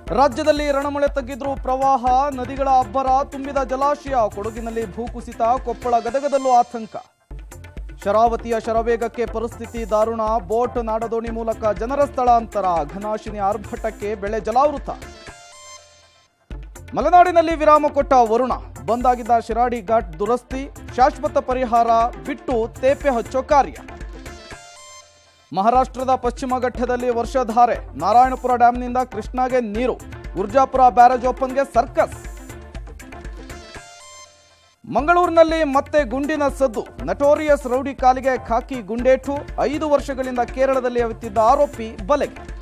ರಾಜ್ಯದಲ್ಲಿ ರಣಮಳೆ ತಗ್ಗಿದ್ರೂ ಪ್ರವಾಹ ನದಿಗಳ ಅಬ್ಬರ ತುಂಬಿದ ಜಲಾಶಯ ಕೊಡಗಿನಲ್ಲಿ ಭೂಕುಸಿತ ಕೊಪ್ಪಳ ಗದಗದಲ್ಲೂ ಆತಂಕ ಶರಾವತಿಯ ಶರವೇಗಕ್ಕೆ ಪರಿಸ್ಥಿತಿ ದಾರುಣ ಬೋಟ್ ನಾಡದೋಣಿ ಮೂಲಕ ಜನರ ಸ್ಥಳಾಂತರ ಘನಾಶಿನಿ ಆರ್ಭಟಕ್ಕೆ ಬೆಳೆ ಜಲಾವೃತ ಮಲೆನಾಡಿನಲ್ಲಿ ವಿರಾಮ ಕೊಟ್ಟ ವರುಣ ಬಂದಾಗಿದ್ದ ಶಿರಾಡಿ ಘಾಟ್ ದುರಸ್ತಿ ಶಾಶ್ವತ ಪರಿಹಾರ ಬಿಟ್ಟು ತೇಪೆ ಹಚ್ಚೋ ಕಾರ್ಯ ಮಹಾರಾಷ್ಟ್ರದ ಪಶ್ಚಿಮ ಘಟ್ಟದಲ್ಲಿ ವರ್ಷಧಾರೆ ನಾರಾಯಣಪುರ ಡ್ಯಾಂನಿಂದ ಕೃಷ್ಣಾಗೆ ನೀರು ಗುರ್ಜಾಪುರ ಬ್ಯಾರೇಜ್ ಓಪನ್ಗೆ ಸರ್ಕಸ್ ಮಂಗಳೂರಿನಲ್ಲಿ ಮತ್ತೆ ಗುಂಡಿನ ಸದ್ದು ನಟೋರಿಯಸ್ ರೌಡಿ ಕಾಲಿಗೆ ಖಾಕಿ ಗುಂಡೇಟು ಐದು ವರ್ಷಗಳಿಂದ ಕೇರಳದಲ್ಲಿ ಅವಿತಿದ್ದ ಆರೋಪಿ ಬಲೆಗೆ